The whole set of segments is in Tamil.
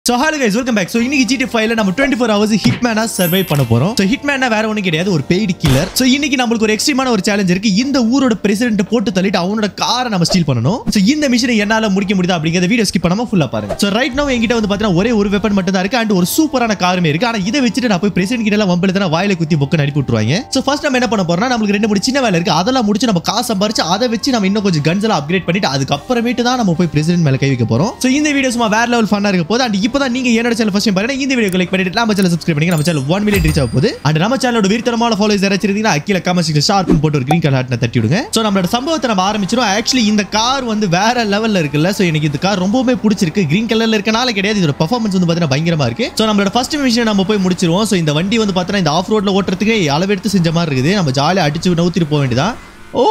So hello guys welcome back so இன்னைக்கு ஜிடி ஃபைவ்ல நம்ம டுவெண்ட்டி ஃபோர் ஹவர்ஸ் ஹிட்மேனா சர்வை பண்ண போறோம் ஸோ ஹிட்மேனா வேற ஒன்றும் கிடையாது ஒரு பெய்டு கில்லர் ஸோ இன்னைக்கு நம்மளுக்கு ஒரு எக்ஸ்ட்ரீமான ஒரு சேலஞ்ச் இருக்கு இந்த ஊரோட பிரசிடென்ட் போட்டு தள்ளிட்டு அவனோட காரை நம்ம ஸ்டீல் பண்ணணும் ஸோ இந்த மிஷனை என்னால முடிக்க முடியுதா அப்படிங்கிற வீடியோ ஸ்கிப் பண்ணாம ஃபுல்லா பாருங்க ஸோ ரைட் நோ என்கிட்ட வந்து பார்த்தீங்கன்னா ஒரே ஒரு வெப்பன் மட்டும் தான் இருக்கு அண்ட் ஒரு சூப்பரான காருமே இருக்கு ஆனா இதை வச்சுட்டு நான் போய் பிரசிடென்ட் கிட்ட எல்லாம் வம்பெழுத்தா வாயில குத்தி பொக்க அனுப்பி விட்டுருவாங்க ஸோ ஃபர்ஸ்ட் நம்ம என்ன பண்ண போறோம்னா நம்மளுக்கு ரெண்டு மூணு சின்ன வேலை இருக்கு அதெல்லாம் முடிச்சு நம்ம காசு சம்பாரிச்சு அதை வச்சு நம்ம இன்னும் கொஞ்சம் கன்ஸ் எல்லாம் அப்கிரேட் பண்ணிட்டு அதுக்கப்புறமேட்டு தான் நம்ம போய் பிரசிடென்ட் மேல கை வைக்க போறோம் ஸோ இந்த வீடியோ சும்மா வேற லெவல் ஃபன்னா இருக்க போது அண்ட் இப்போ தான் நீங்க என்னோட சேனல் ஃபர்ஸ்ட் டைம் பாருங்க இந்த வீடியோ லைக் பண்ணிட்டு நம்ம சேனல் சப்ஸ்கிரைப் பண்ணி நம்ம சேனல் ஒன் மில்லியன் ரீச் ஆக போகுது அண்ட் நம்ம சேனலோட வீரத்தனமான ஃபாலோஸ் யாராச்சும் இருந்தீங்கன்னா கீழே கமெண்ட் செக்ஷன் ஷார்ப்னு போட்டு ஒரு கிரீன் கலர் ஹாட்ன தட்டி விடுங்க ஸோ நம்மளோட சம்பவத்தை நம்ம ஆரம்பிச்சிடும் ஆக்சுவலி இந்த கார் வந்து வேற லெவல்ல இருக்குல்ல ஸோ எனக்கு இந்த கார் ரொம்பவே பிடிச்சிருக்கு கிரீன் கலர்ல இருக்கனால கிடையாது இதோட பர்ஃபார்மன்ஸ் வந்து பார்த்தீங்கன்னா பயங்கரமா இருக்கு ஸோ நம்மளோட ஃபர்ஸ்ட் மிஷன் நம்ம போய் முடிச்சிருவோம் ஸோ இந்த வண்டி வந்து பார்த்தீங்கன்னா இந்த ஆஃப் ரோட்ல ஓட்டுறதுக்கு அளவெடுத்து செஞ்ச மாதிரி இருக்குது நம்ம ஜாலியாக அடிச்சு நவுத்திட்டு போக வேண்டியதான் ஓ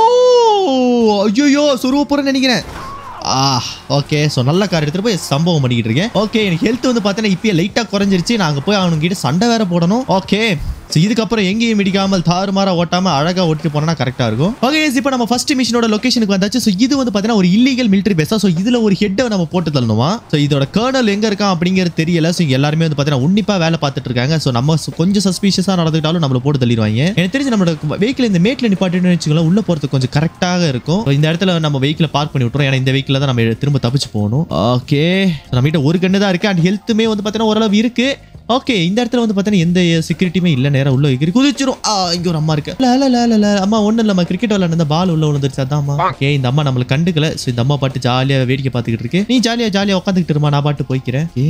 ஐயோ சொருவ போறேன்னு நினைக்கிறேன் ஆ ஓகே ஸோ நல்ல கார் எடுத்துட்டு போய் சம்பவம் பண்ணிக்கிட்டு இருக்கேன் ஓகே எனக்கு ஹெல்த் வந்து பார்த்தீங்கன்னா இப்பயே லைட்டாக குறைஞ்சிருச்சு நாங்கள் போய் அவனுங்க கிட்ட சண்டை வேற போடணும் ஓகே ஸோ இதுக்கப்புறம் எங்கேயும் மிடிக்காமல் தாறுமாறா ஓட்டாம அழகா ஓட்டிட்டு போனா கரெக்டா இருக்கும் ஓகே இப்போ நம்ம ஃபர்ஸ்ட் மிஷனோட லொகேஷனுக்கு வந்தாச்சு ஸோ இது வந்து பார்த்தீங்கன்னா ஒரு இல்லீகல் மிலிட்டரி பேஸா ஸோ இதுல ஒரு ஹெட்டை நம்ம போட்டு தள்ளணுமா ஸோ இதோட கேர்னல் எங்க இருக்கான் அப்படிங்கிறது தெரியல ஸோ எல்லாருமே வந்து பார்த்தீங்கன்னா உன்னிப்பா வேலை பார்த்துட்டு இருக்காங்க ஸோ நம்ம சு- கொஞ்சம் சஸ்பீஷியஸா நடந்துக்கிட்டாலும் நம்மள போட்டு தள்ளிடுவாங்க எனக்கு தெரிஞ்சு நம்மளோட வெஹிக்கிள் இந்த மேட்ல நிப்பாட்டின்னு வச்சுக்கலாம் உள்ள போறதுக்கு கொஞ்சம் கரெக்டாக இருக்கும் So, இந்த இடத்துல நம்ம வெஹிக்கிளை பார்க் பண்ணி விட்டுறோம் ஏன்னா இந்த வெஹிக்கில் தான் நம்ம திரும்ப தப்பிச்சு போகணும் ஓகே நம்ம கிட்ட ஒரு கண்ணு தான் இருக்கு அண்ட் ஹெல்த்துமே வந்து பார்த்தீங்கன்னா ஓரளவு இருக்கு ஓகே இந்த இடத்துல வந்து பார்த்தீங்கன்னா எந்த செக்யூரிட்டியுமே இல்லை நேரம் உள்ள வைக்கிறி குதிச்சிரும் ஆ இங்க ஒரு அம்மா இருக்கு ல, ல, ல, ல, ல. அம்மா ஒன்றும் இல்லம்மா கிரிக்கெட் விளையாண்டு பால் உள்ள விழுந்துருச்சு அதான் அம்மா ஓகே இந்த அம்மா நம்மளை கண்டுக்கல ஸோ இந்த அம்மா பாட்டு ஜாலியாக வேடிக்கை பார்த்துக்கிட்டு இருக்கு நீ ஜாலியாக ஜாலியாக உட்காந்துக்கிட்டு இருமா நான் பாட்டு போய்க்கிறேன் ஏ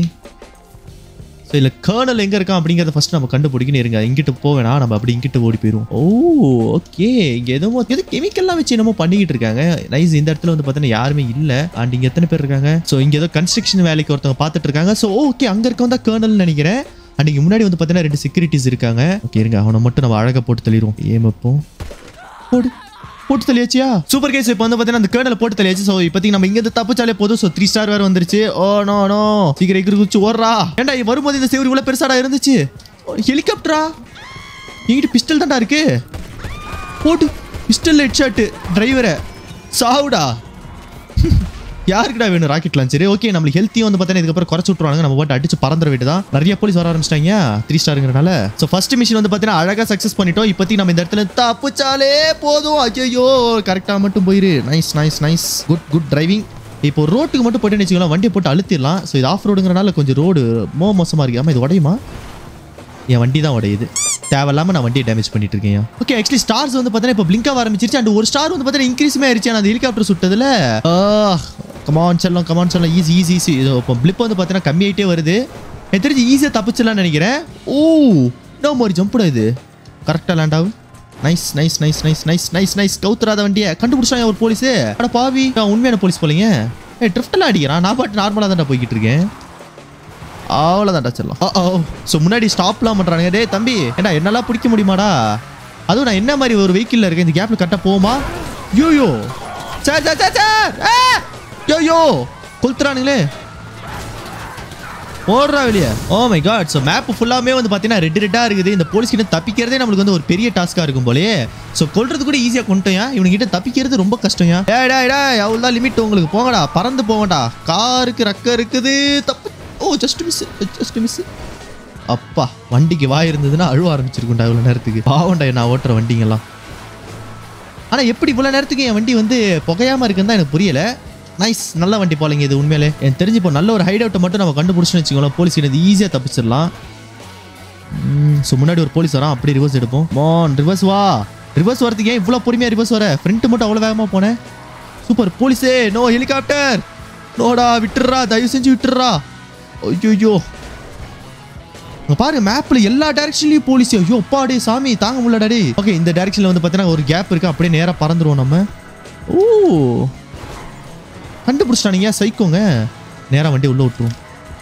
ஸோ இதில் கேர்னல் எங்கே இருக்கான் அப்படிங்கிறத ஃபர்ஸ்ட் நம்ம கண்டுபிடிக்கணும் இருங்க இங்கிட்டு போவேனா நம்ம அப்படி இங்கிட்டு ஓடி போயிடும் ஓ ஓகே இங்கே எதுவும் எது கெமிக்கல்லாம் வச்சு என்னமோ பண்ணிக்கிட்டு இருக்காங்க நைஸ் இந்த இடத்துல வந்து பார்த்தீங்கன்னா யாருமே இல்லை அண்ட் இங்கே எத்தனை பேர் இருக்காங்க ஸோ இங்கே ஏதோ கன்ஸ்ட்ரக்ஷன் வேலைக்கு ஒருத்தவங்க பார்த்துட்டு இருக்காங்க ஸோ ஓகே அங்கே இருக்கவங்க தான் கேர்னல் நினைக்கிறேன் அண்ட் இங்கே முன்னாடி வந்து பார்த்தீங்கன்னா ரெண்டு செக்யூரிட்டிஸ் இருக்காங்க ஓகே இருங்க அவனை மட்டும் நம்ம அழகாக போட்டு தள்ளிடுவோம் ஏன் வைப்போம் போடு போட்டு தள்ளியாச்சியா சூப்பர் கேஸ் இப்போ வந்து பார்த்தீங்கன்னா அந்த கேர்னல் போட்டு தள்ளியாச்சு ஸோ இப்போதைக்கு நம்ம இங்க தப்பிச்சாலே போதும் ஸோ த்ரீ ஸ்டார் வேறு வந்துருச்சு ஓ நோ நோ சீக்கிரம் எகிரி குச்சி ஓடுறா ஏன்டா இவன் வரும்போது இந்த சேவரி இவ்வளோ பெருசாடா இருந்துச்சு ஹெலிகாப்டரா எங்கிட்ட பிஸ்டல் தான்டா இருக்கு போட்டு பிஸ்டல் ஹெட் ஷாட்டு டிரைவரை சாவுடா யாருக்குடா வேணும் ராக்கெட் லான்ச்சர் ஓகே நம்மளுக்கு ஹெல்த்தியும் வந்து பார்த்தீங்கன்னா இதுக்கப்புறம் குறைச்சு விட்ருவாங்க நம்ம பாட்டு அடிச்சு பறந்துட வேண்டியதான் நிறைய போலீஸ் வர ஆரம்பிச்சிட்டாங்க த்ரீ ஸ்டாருங்கிறனால ஸோ ஃபர்ஸ்ட் மிஷன் வந்து பார்த்தீங்கன்னா அழகாக சக்ஸஸ் பண்ணிட்டோம் இப்போதைக்கு நம்ம இந்த இடத்துல தப்புச்சாலே போதும் ஐயோ கரெக்டாக மட்டும் போயிரு nice nice nice good good driving இப்போ ரோட்டுக்கு மட்டும் போயிட்டு வச்சுக்கலாம் வண்டியை போட்டு அழுத்திடலாம் ஸோ இது ஆஃப் ரோடுங்கிறனால கொஞ்சம் ரோடு மோ மோசமாக இருக்கு ஆமாம் இது உடையுமா என் வண்டி தான் உடையுது தேவையில்லாம நான் வண்டியை டேமேஜ் பண்ணிட்டு இருக்கேன் ஓகே ஆக்சுவலி ஸ்டார்ஸ் வந்து பார்த்தீங்கன்னா இப்போ பிளிங்க் ஆக ஆரம்பிச்சிருச்சு அண்ட் ஒரு ஸ்டார் வந்து பார்த்தீங்கன்னா இன்க்ரீஸுமே ஆயிருச்சு அந்த ஹெலிகாப்டர் சுட்டதுல கமான் செல்லம் கமான் செல்லம் ஈஸி ஈஸி ஈஸி இது இப்போ பிளிப் வந்து பார்த்தீங்கன்னா கம்மியாயிட்டே வருது எனக்கு தெரிஞ்சு ஈஸியாக தப்பிச்சிடலாம்னு நினைக்கிறேன் ஓ நோ மாதிரி ஜம்புடா இது கரெக்டாக லேண்ட் ஆகும் nice nice nice nice nice nice nice கவுத்துறாத வண்டியை கண்டுபிடிச்சாங்க ஒரு போலீஸ் அட பாவி நான் உண்மையான போலீஸ் போலீங்க ஏ ட்ரிஃப்டெல்லாம் அடிக்கிறான் நான் பாட்டு நார்மலாக தான்டா போய்கிட்டு இருக்கேன் அவ்வளோதான்டா செல்லம் ஓ ஸோ முன்னாடி ஸ்டாப்லாம் பண்ணுறானுங்க டேய் தம்பி ஏண்டா என்னெல்லாம் பிடிக்க முடியுமாடா அதுவும் நான் என்ன மாதிரி ஒரு வெஹிக்கிளில் இருக்கேன் இந்த கேப்பில் கரெக்டாக போமா யோயோ சார் சார் சார் சார் யோயோ கொளுத்துறானுங்களே ஓடுறா வெளியே oh my god so map ஃபுல்லாமே வந்து பார்த்தீங்கன்னா ரெட் ரெட்டாக இருக்குது இந்த போலீஸ் கிட்ட தப்பிக்கிறதே நம்மளுக்கு வந்து ஒரு பெரிய டாஸ்க்காக இருக்கும் போலயே ஸோ கொல்றது கூட ஈஸியாக கொண்டுட்டோயா இவனுக்கிட்ட தப்பிக்கிறது ரொம்ப கஷ்டம்யா டே டே டே அவ்வளோதான் லிமிட் உங்களுக்கு போங்கடா பறந்து போங்கடா காருக்கு ரக்க இருக்குது தப்பு oh just miss just miss அப்பா வண்டிக்கு வாய் இருந்ததுன்னா அழுவ ஆரம்பிச்சிருக்கும்டா இவ்வளோ நேரத்துக்கு பாவம்டா நான் ஓட்டுற வண்டிங்கெல்லாம் ஆனால் எப்படி இவ்வளோ நேரத்துக்கு என் வண்டி வந்து புகையாமல் இருக்குன்னு தான் எனக்கு புரியல நைஸ் நல்ல வண்டி போலங்க இது உண்மையிலே எனக்கு தெரிஞ்சு இப்போ நல்ல ஒரு ஹைட் அவுட்டை மட்டும் நம்ம கண்டுபிடிச்சுன்னு வச்சுக்கோங்களேன் போலீஸ் இது ஈஸியாக தப்பிச்சிடலாம் ஸோ முன்னாடி ஒரு போலீஸ் வரான் அப்படி ரிவர்ஸ் எடுப்போம் மான் ரிவர்ஸ் வா ரிவர்ஸ் வரதுக்கு ஏன் இவ்வளோ பொறுமையாக ரிவர்ஸ் வர ஃப்ரண்ட் மட்டும் அவ்வளோ வேகமாக போனேன் சூப்பர் போலீஸே நோ ஹெலிகாப்டர் நோடா விட்டுடுறா தயவு செஞ்சு விட்டுடுறா ஐயோ அங்க பாருங்க மேப்ல எல்லா டைரக்ஷன்லயும் போலீஸ் ஐயோ அப்பாடே சாமி தாங்க முடியலடா டேய் ஓகே இந்த டைரக்ஷன்ல வந்து பார்த்தீங்கன்னா ஒரு கேப் இருக்கு அப்படியே நேரா பறந்துருவோம் நம்ம ஓ கண்டுபிடிச்சிட்டானுங்க சைக்கோங்க நேரா வண்டி உள்ள விட்டுருவோம்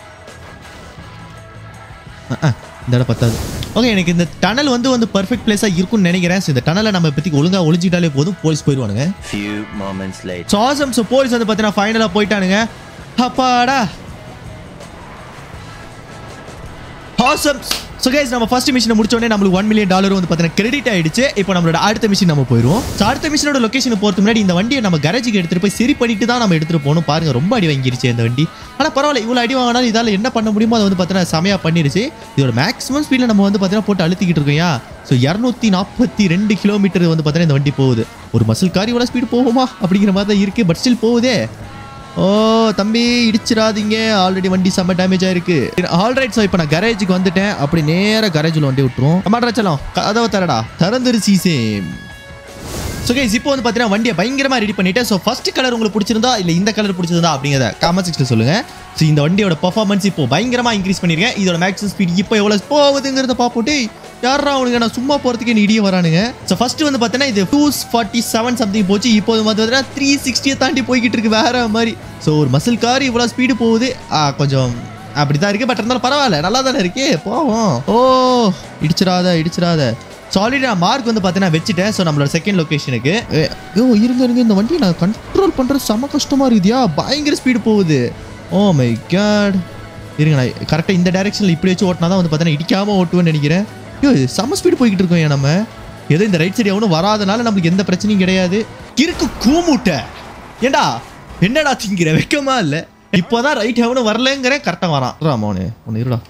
அஹ், அஹ், இந்த இடம் பத்தாது ஓகே எனக்கு இந்த டனல் வந்து வந்து பர்ஃபெக்ட் பிளேஸாக இருக்கும்னு நினைக்கிறேன் ஸோ இந்த டனலை நம்ம இப்போதைக்கு ஒழுங்கா ஒளிஞ்சிட்டாலே போதும் போலீஸ் போயிடுவானுங்க Few moments later. So awesome so police வந்து பார்த்தீங்கன்னா ஃபைனலாக போயிட்டானுங்க அப்பாடா ஆசம் ஸோ கைஸ் நம்ம ஃபர்ஸ்ட் மிஷினை முடிச்ச உடனே நம்மளுக்கு ஒன் மில்லியன் டாலர் வந்து பார்த்தீங்கன்னா கிரெடிட் ஆயிடுச்சு இப்போ நம்மளோட அடுத்த மிஷின் நம்ம போயிடுவோம் ஸோ அடுத்த மிஷினோட லொகேஷன் போகிறது முன்னாடி இந்த வண்டியை நம்ம கரேஜுக்கு எடுத்துட்டு போய் சரி பண்ணிட்டு தான் நம்ம எடுத்துட்டு போகணும் பாருங்க ரொம்ப அடி வாங்கிருச்சு இந்த வண்டி ஆனால் பரவாயில்ல இவ்வளோ அடி வாங்கினாலும் இதால் என்ன பண்ண முடியுமோ அதை வந்து பார்த்தீங்கன்னா செமையாக பண்ணிருச்சு இதோட மேக்ஸிமம் ஸ்பீடில் நம்ம வந்து பார்த்தீங்கன்னா போட்டு அழுத்திக்கிட்டு இருக்கோம் ஸோ இரநூத்தி நாற்பத்தி ரெண்டு கிலோமீட்டர் வந்து பார்த்தீங்கன்னா இந்த வண்டி போகுது ஒரு மசில் கார் இவ்வளோ ஸ்பீடு போகுமா அப்படிங்கிற மாதிரி தான் இருக்கு பட் ஸ்டில் போகுதே ஓ தம்பி இடிச்சிடாதீங்க ஆல்ரெடி வண்டி செம்ம டேமேஜ் ஆயிருக்கு ஆல்ரைட் ஸோ இப்போ நான் கரேஜுக்கு வந்துட்டேன் அப்படி நேராக கரேஜில் வண்டி விட்டுருவோம் அம்மாட்ராச்சலாம் கதவை தரடா திறந்துருச்சு சேம் ஸோ கைஸ் இப்போ வந்து பார்த்தீங்கன்னா வண்டியை பயங்கரமாக ரெடி பண்ணிட்டேன் ஸோ ஃபர்ஸ்ட் கலர் உங்களுக்கு பிடிச்சிருந்தா இல்லை இந்த கலர் பிடிச்சிருந்தா அப்படிங்கிறத காமெண்ட் செக்ஷனில் சொல்லுங்க ஸோ இந்த வண்டியோட பர்ஃபார்மன்ஸ் இப்போ பயங்கரமாக இன்க்ரீஸ் பண்ணியிருக்கேன் இதோட மேக்ஸிமம் ஸ்பீட் இப்போ எவ்வளோ போகுதுங்கிறத பார்ப்போட்டு யாரா அவனுங்க நான் சும்மா போகிறதுக்கு என்ன இடிய வரானுங்க ஸோ ஃபர்ஸ்ட் வந்து பார்த்தீங்கன்னா இது டூ ஃபார்ட்டி செவன் சம்திங் போச்சு இப்போ வந்து பார்த்தீங்கன்னா த்ரீ சிக்ஸ்டியை தாண்டி போய்கிட்டு இருக்கு வேற மாதிரி ஸோ ஒரு மசில் கார் இவ்வளோ ஸ்பீடு போகுது ஆ, கொஞ்சம் அப்படி தான் இருக்கு பட் இருந்தாலும் பரவாயில்ல நல்லா தானே இருக்கே போவோம் ஓ இடிச்சிடாத இடிச்சிடாத சாலிட் நான் மார்க் வந்து பார்த்தீங்கன்னா வச்சுட்டேன் ஸோ நம்மளோட செகண்ட் லொக்கேஷனுக்கு ஐயோ இருங்க இருங்க இந்த வண்டியை நான் கண்ட்ரோல் பண்ணுறது செம கஷ்டமாக இருக்குதியா பயங்கர ஸ்பீடு போகுது ஓ மை காட் இருங்க நான் கரெக்டாக இந்த டைரெக்ஷனில் இப்படி வச்சு ஓட்டினா தான் வந்து பார்த்தீங்கன்னா இடிக்காமல் ஓட்டுவேன்னு நினைக்கிறேன் ஐயோ இது செம ஸ்பீடு போய்கிட்டு இருக்கோம் ஏன் நம்ம ஏதோ இந்த ரைட் சைடு எவனும் வராதனால நம்மளுக்கு எந்த பிரச்சனையும் கிடையாது இருக்கு கூமுட்டை ஏண்டா என்னடா திங்கிற வெக்கமா இல்லை இப்போதான் ரைட் எவனும் வரலங்கிறேன் கரெக்டாக வரான் ராமோனே ஒன்று இருடா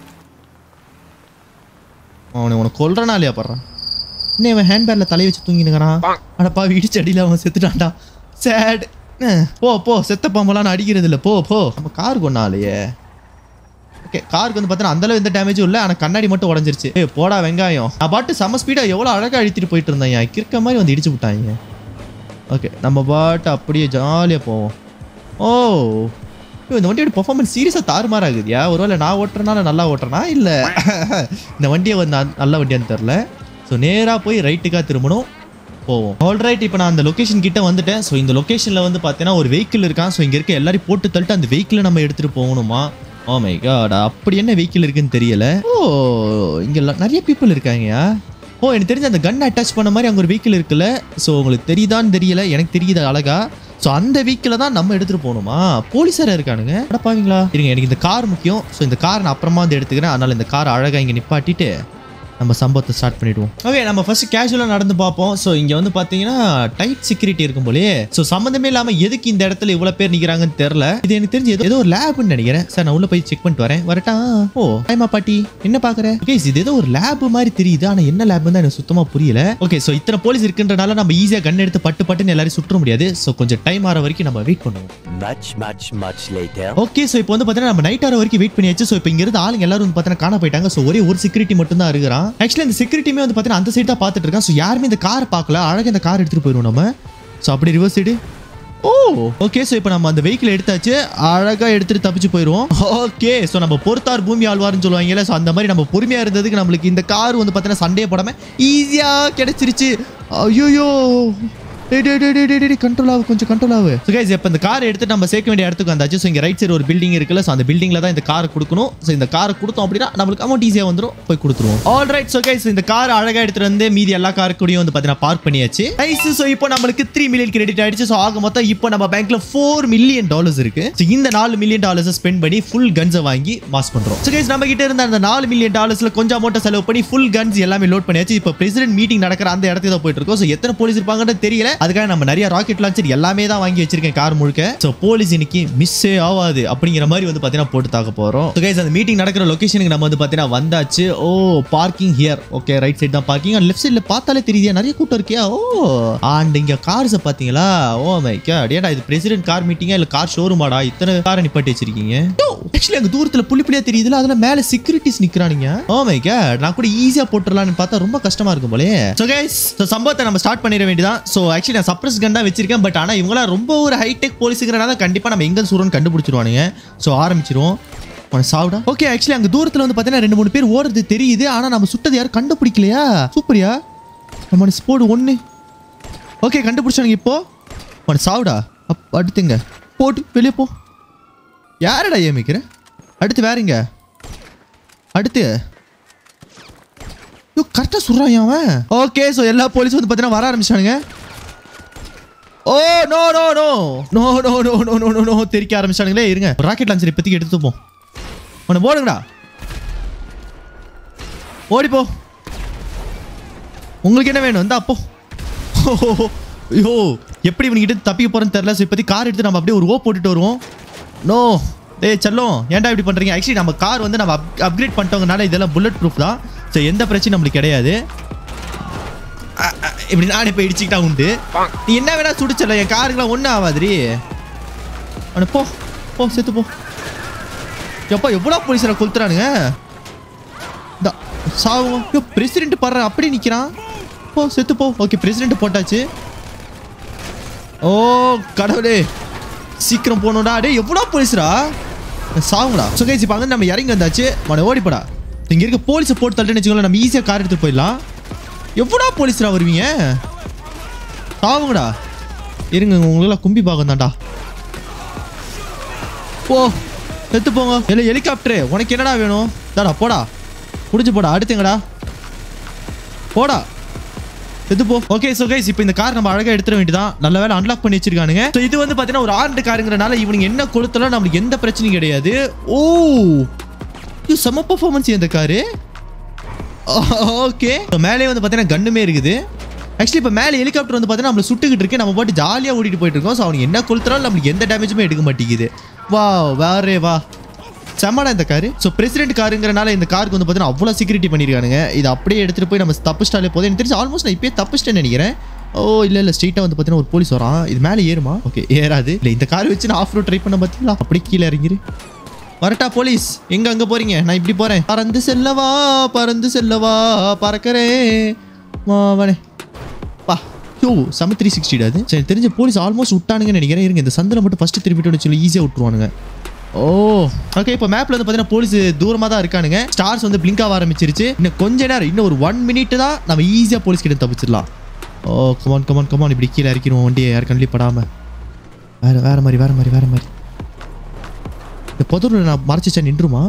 அவனை உனக்கு கொல்றனா இல்லையா படுறான் இன்னும் இவன் ஹேண்ட்பேக்கில் தலையை வச்சு தூங்கினுங்கிறான் அடப்பா இடிச்சு அடியில் அவன் செத்துட்டான்டா சேட் போ போ செத்த பாம்பெல்லாம் நான் அடிக்கிறது இல்லை போ போ நம்ம கார் கொண்டாலையே ஓகே காருக்கு வந்து பார்த்தீங்கன்னா அந்தளவு எந்த டேமேஜும் இல்லை ஆனால் கண்ணாடி மட்டும் உடஞ்சிருச்சு ஏ போடா வெங்காயம் நான் பாட்டு செம ஸ்பீடாக எவ்வளோ அழகாக அழுத்திட்டு போயிட்டு இருந்தேன் என் கிறுக்க மாதிரி வந்து இடிச்சு விட்டாங்க ஓகே நம்ம பாட்டு அப்படியே ஜாலியாக போவோம் ஓ ஐயோ, இந்த வண்டியோட பெர்ஃபார்மன்ஸ் சீரியஸாக தாறுமாறாகுதியா ஒருவேளை நான் ஓட்டுறனால நல்லா ஓட்டுறனா இல்லை இந்த வண்டியை வந்து ந- நல்ல வண்டியான்னு தெரில ஸோ நேராக போய் ரைட்டுக்காக திரும்பணும் போவோம் ஆல்ரைட் இப்போ நான் அந்த லொக்கேஷன் கிட்ட வந்துட்டேன் ஸோ இந்த லொக்கேஷனில் வந்து பார்த்தீங்கன்னா ஒரு வெஹிக்கிள் இருக்கான் ஸோ இங்கே இருக்க எல்லாரையும் போட்டு தள்ளிட்டு அந்த வெஹிக்கிளை நம்ம எடுத்துகிட்டு போகணுமா ஓ மை காட் அப்படி என்ன வெஹிக்கிள் இருக்குன்னு தெரியல ஓ இங்கே நிறைய பீப்புள் இருக்காங்கயா ஓ எனக்கு தெரிஞ்ச அந்த கன் அட்டாச் பண்ண மாதிரி அங்கே ஒரு வெஹிக்கிள் இருக்குல்ல ஸோ உங்களுக்கு தெரியுதான்னு தெரியல எனக்கு தெரியுது அழகா ஸோ அந்த வெஹிக்கிளை தான் நம்ம எடுத்துகிட்டு போகணுமா போலீஸார இருக்கானுங்க அடப்பாவீங்களா இருங்க எனக்கு இந்த கார் முக்கியம் ஸோ இந்த கார் நான் அப்புறமா வந்து எடுத்துக்கிறேன் அதனால இந்த கார் அழகாக இங்கே நிப்பாட்டிட்டு நம்ம சம்பவத்தை ஸ்டார்ட் பண்ணிடுவோம் ஓகே நம்ம ஃபர்ஸ்ட் கேஷுவலாக நடந்து பார்ப்போம் ஸோ இங்கே வந்து பார்த்தீங்கன்னா டைட் செக்யூரிட்டி இருக்கும் போலயே ஸோ சம்மந்தமே இல்லாமல் எதுக்கு இந்த இடத்துல இவ்வளோ பேர் நிற்கிறாங்கன்னு தெரில இது எனக்கு தெரிஞ்சு ஏதோ ஏதோ ஒரு லேப்னு நினைக்கிறேன் சார் நான் உள்ள போய் செக் பண்ணிட்டு வரேன் வரட்டா ஓ டைமா பாட்டி என்ன பார்க்குறேன் ஓகே இது ஏதோ ஒரு லேப் மாதிரி தெரியுது ஆனால் என்ன லேப்னு தான் எனக்கு சுத்தமாக புரியல ஓகே ஸோ இத்தனை போலீஸ் இருக்குன்றனால நம்ம ஈஸியாக கன் எடுத்து பட்டு பட்டுன்னு எல்லாரையும் சுற்ற முடியாது ஸோ கொஞ்சம் டைம் ஆகிற வரைக்கும் நம்ம வெயிட் பண்ணுவோம் Much, much, much later. Okay so இப்போ வந்து பார்த்தீங்கன்னா நம்ம நைட் ஆகிற வரைக்கும் வெயிட் பண்ணியாச்சு ஸோ இப்போ இங்க இருந்து ஆளுங்க எல்லாரும் வந்து பார்த்தீங்கன்னா காண போயிட்டாங்க ஸோ ஒரே ஒரு செக்யூரிட்டி மட்டும் தான் இருக்கிறான் ஆக்சுவலி இந்த செக்யூரிட்டியுமே வந்து பார்த்தீங்கன்னா அந்த சைடு தான் பார்த்துட்டு இருக்கான் ஸோ யாருமே இந்த காரை பார்க்கல அழகாக இந்த கார் எடுத்துகிட்டு போயிடுவோம் நம்ம ஸோ அப்படி reverse side oh okay so இப்போ நம்ம அந்த வெஹிக்கிள் எடுத்தாச்சு அழகாக எடுத்துட்டு தப்பிச்சு போயிடுவோம் ஓகே ஸோ நம்ம பொறுத்தார் பூமி ஆழ்வார்னு சொல்லுவாங்கல்ல ஸோ அந்த மாதிரி நம்ம பொறுமையாக இருந்ததுக்கு நம்மளுக்கு இந்த கார் வந்து பார்த்தீங்கன்னா சண்டே போடாமல் ஈஸியாக கிடைச்சிருச்சு ஐயோ டேய் டேய் டேய் டேய் டேய் கண்ட்ரோல் ஆகு கொஞ்சம் கண்ட்ரோல் ஆகு ஸோ கைஸ் இப்போ இந்த கார் எடுத்து நம்ம சேர்க்க வேண்டிய இடத்துக்கு வந்தாச்சு ஸோ இங்கே ரைட் சைடு ஒரு பில்டிங் இருக்குல்ல ஸோ அந்த பில்டிங்கில் தான் இந்த காரை கொடுக்கணும் ஸோ இந்த காரை கொடுத்தோம் அப்படின்னா நம்மளுக்கு அமௌண்ட் ஈஸியாக வந்துடும் போய் கொடுத்துருவோம் ஆல் ரைட் ஸோ கைஸ் இந்த கார் அழகாக எடுத்துட்டு வந்து மீதி எல்லா காருக்கூடையும் வந்து பார்த்தீங்கன்னா பார்க் பண்ணியாச்சு நைஸ் ஸோ இப்போ நம்மளுக்கு த்ரீ மில்லியன் கிரெடிட் ஆயிடுச்சு ஸோ ஆக மொத்தம் இப்போ நம்ம பேங்க்ல ஃபோர் மில்லியன் டாலர்ஸ் இருக்கு ஸோ இந்த நாலு மில்லியன் டாலர்ஸ் ஸ்பெண்ட் பண்ணி ஃபுல் கன்ஸை வாங்கி மாஸ் பண்றோம் ஸோ கைஸ் நம்ம கிட்ட இருந்த அந்த நாலு மில்லியன் டாலர்ஸ்ல கொஞ்சம் அமௌண்ட் செலவு பண்ணி ஃபுல் கன்ஸ் எல்லாமே லோட் பண்ணியாச்சு இப்போ பிரசிடென்ட் மீட்டிங் நடக்கிற அந்த இடத்துக்கு தான் போயிட்டு இருக்கோம் ஸோ எத்தனை போலீஸ் இருப்பாங்கன்னு தெரியல அதுக்காக நம்ம நிறைய ராக்கெட் லான்ச்சர் எல்லாமே தான் வாங்கி வச்சிருக்கேன் கார் முழுக்க ஸோ போலீஸ் இன்னைக்கு மிஸ்ஸே ஆகாது அப்படிங்கிற மாதிரி வந்து பார்த்தீங்கன்னா போட்டு தாக்க போறோம் ஸோ கைஸ் அந்த மீட்டிங் நடக்கிற லொகேஷனுக்கு நம்ம வந்து பார்த்தீங்கன்னா வந்தாச்சு oh parking here okay right side தான் பார்க்கிங் லெஃப்ட் சைடில் பார்த்தாலே தெரியுது நிறைய கூட்டம் இருக்கியா ஓ அண்ட் இங்க கார்ஸ் பார்த்தீங்களா ஓ மை காட் ஏடா இது பிரசிடென்ட் கார் மீட்டிங்கா இல்ல கார் ஷோரூமாடா இத்தனை காரை நிப்பாட்டி வச்சிருக்கீங்க ஆக்சுவலி அங்க தூரத்துல புள்ளி புள்ளியா தெரியுதுல அதுல மேல செக்யூரிட்டிஸ் நிக்கிறானுங்க ஓ மை காட் நான் கூட ஈஸியா போட்டுடலாம்னு பார்த்தா ரொம்ப கஷ்டமா இருக்கும் போலே சோ கைஸ் சோ சம்பவத்தை நம்ம ஸ்டார்ட் பண்ணிட வேண்டியதான் சோ ஆக்சுவலி நான் சப்ரஸ் கன் தான் வச்சிருக்கேன் பட் ஆனா இவங்களாம் ரொம்ப ஒரு ஹைடெக் போலீஸுங்கிறனால கண்டிப்பா நம்ம எங்க சுரோன்னு கண்டுபிடிச்சிருவானுங்க சோ ஆரம்பிச்சிருவோம் உனக்கு சாவுடா ஓகே ஆக்சுவலி அங்க தூரத்துல வந்து பார்த்தீங்கன்னா ரெண்டு மூணு பேர் ஓடுறது தெரியுது ஆனா நம்ம சுட்டது யாரும் கண்டுபிடிக்கலையா சூப்பரியா நம்ம ஸ்போர்டு ஒன்று ஓகே கண்டுபிடிச்சானுங்க இப்போ உனக்கு சாவுடா அப் அடுத்துங்க போட்டு வெளியே போ யாரடா ஏமிக்கிற அடுத்து வேறங்க அடுத்து ஐயோ கரெக்டாக சொல்கிறான் அவன் ஓகே ஸோ எல்லா போலீஸும் வந்து பார்த்தீங்கன்னா வர ஆரம்பிச்சானுங்க oh no no no no no no no no no no தெரிக்க ஆரம்பிச்சானுங்களே இருங்க ராக்கெட் லான்ச்சர் இப்போதைக்கு எடுத்து போ உன்னை போடுங்கடா ஓடி போ உங்களுக்கு என்ன வேணும் இந்த அப்போ ஐயோ எப்படி இவனுக்கிட்ட தப்பிக்க போறேன்னு தெரியல ஸோ இப்போதைக்கு கார் எடுத்து நம்ம அப்படியே ஒரு ஓ போட்டுட்டு வருவோம் நோ டேய் செல்லம் ஏன்டா இப்படி பண்றீங்க ஆக்சுவலி நம்ம கார் வந்து நம்ம அப்கிரேட் பண்ணிட்டோங்கனால இதெல்லாம் புல்லட் ப்ரூஃப் தான் ஸோ எந்த பிரச்சனையும் நம்மளுக்கு கிடையாது அ, அ, இப்படி நானே போய் இடிச்சுக்கிட்டா உண்டு நீ என்ன வேணா சுடிச்சல என் காருக்குலாம் ஒன்றும் ஆகாதுரி அவனை போ போ செத்து போ எப்பா எவ்வளோ போலீஸரை கொளுத்துறானுங்க இந்த சாவும் ஐயோ பிரசிடென்ட் பாடுற அப்படி நிற்கிறான் போ செத்து போ ஓகே பிரசிடென்ட் போட்டாச்சு ஓ கடவுளே சீக்கிரம் போகணும்டா டேய் எவ்வளோ போலீஸ்ரா சாவுங்கடா ஸோ கைஸ் இப்போ வந்து நம்ம இறங்கி வந்தாச்சு மன ஓடிப்படா இங்கே இருக்க போலீஸை போட்டு தள்ளிட்டு வச்சுக்கோங்களேன் நம்ம ஈஸியாக கார் எடுத்துட்டு போயிடலாம் எவ்வளோ போலீஸ்ரா வருவீங்க சாவுங்கடா இருங்க உங்களெல்லாம் கும்பி பார்க்க தான்டா போ செத்து போங்க இல்லை ஹெலிகாப்டரு உனக்கு என்னடா வேணும் தாடா போடா புடிச்சு போடா அடுத்துங்கடா போடா செத்து போ ஓகே ஸோ கைஸ் இப்போ இந்த கார் நம்ம அழகாக எடுத்துட வேண்டியதான் நல்ல வேலை அன்லாக் பண்ணி வச்சிருக்கானுங்க ஸோ இது வந்து பார்த்தீங்கன்னா ஒரு ஆண்டு காருங்கிறனால இவனுக்கு என்ன கொடுத்தாலும் நம்மளுக்கு எந்த பிரச்சனையும் கிடையாது ஓ இது செம்ம பர்ஃபார்மன்ஸ் இந்த காரு ஓகே மேலே வந்து பார்த்தீங்கன்னா கன்னுமே இருக்குது ஆக்சுவலி இப்போ மேலே ஹெலிகாப்டர் வந்து பார்த்தீங்கன்னா நம்மளை சுட்டுக்கிட்டு இருக்கு நம்ம பாட்டு ஜாலியாக ஓடிட்டு போயிட்டு இருக்கோம் ஸோ அவனுக்கு என்ன கொளுத்துறாலும் நம்மளுக்கு எந்த டேமேஜுமே எடுக்க மாட்டேங்குது வா வேறே வா செம்மடா இந்த காரு ஸோ பிரசிடென்ட் காருங்கிறனால இந்த காருக்கு வந்து பார்த்தீங்கன்னா அவ்வளோ செக்யூரிட்டி பண்ணியிருக்கானுங்க இது அப்படியே எடுத்துகிட்டு போய் நம்ம தப்பிச்சிட்டாலே போதும் எனக்கு தெரிஞ்சு ஆல்மோஸ்ட் நான் இப்பயே தப்பிச்சிட்டேன்னு நினைக்கிறேன் ஓ இல்லை இல்லை ஸ்ட்ரெயிட்டாக வந்து பார்த்தீங்கன்னா ஒரு போலீஸ் வரான் இது மேலே ஏறுமா ஓகே ஏறாது இல்லை இந்த கார் வச்சு நான் ஆஃப் ரோட் ட்ரை பண்ண பார்த்தீங்களா அப்படி கீழே இறங்கிரு வரட்டா போலீஸ் எங்க அங்க போறீங்க நான் இப்படி போறேன் பறந்து செல்லவா பறந்து செல்லவா பறக்கிறேன் மாவனே பா யோ செம த்ரீ சிக்ஸ்டிடா அது சரி தெரிஞ்ச போலீஸ் ஆல்மோஸ்ட் விட்டானுங்கன்னு நினைக்கிறேன் இருங்க இந்த சந்தில் மட்டும் ஃபர்ஸ்ட் திருப்பிட்டு சொல்லி ஈஸியாக விட்டுருவானுங்க ஓ ஓகே இப்போ மேப்ல வந்து பார்த்தீங்கன்னா போலீஸ் தூரமாக தான் இருக்கானுங்க ஸ்டார்ஸ் வந்து பிளிங்க் ஆக ஆரம்பிச்சிருச்சு இன்னும் கொஞ்ச நேரம் இன்னும் ஒரு ஒன் மினிட் தான் நம்ம ஈஸியாக போலீஸ் கிட்ட தப்பிச்சிடலாம் ஓ கமான் கமான் கமான் இப்படி கீழே இறக்கிடுவோம் வண்டியை யார் கண்ட்லி படாம வேற வேற மாதிரி வேற மாதிரி வேற மாதிரி இந்த புதூரில் நான் மறைச்சிச்சா நின்றுமா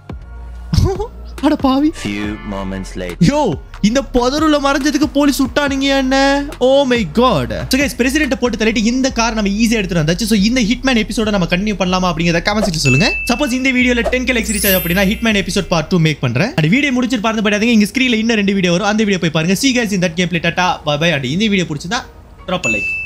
அட பாவி Few moments later. யோ இந்த புதருல மறைஞ்சதுக்கு போலீஸ் விட்டானுங்க என்ன oh my god so guys president போட்டு தள்ளிட்டு இந்த கார் நம்ம ஈஸியா எடுத்துட்டு வந்தாச்சு சோ இந்த ஹிட்மேன் எபிசோட நம்ம கண்டினியூ பண்ணலாமா அப்படிங்கறத கமெண்ட்ஸ் சொல்லுங்க சப்போஸ் இந்த வீடியோல 10 கே லைக்ஸ் ரீச் ஆகுது அப்படின்னா ஹிட்மேன் எபிசோட் பார்ட் 2 மேக் பண்றேன் அந்த வீடியோ முடிச்சிட்டு பாருங்க படாதீங்க இங்க ஸ்கிரீன்ல இன்னும் ரெண்டு வீடியோ வரும் அந்த வீடியோ போய் பாருங்க சி கைஸ் இந்த கேம் பிளே டாடா பை பை அண்ட் இந்த வீடியோ பிடிச்சதா ட்ராப் லைக்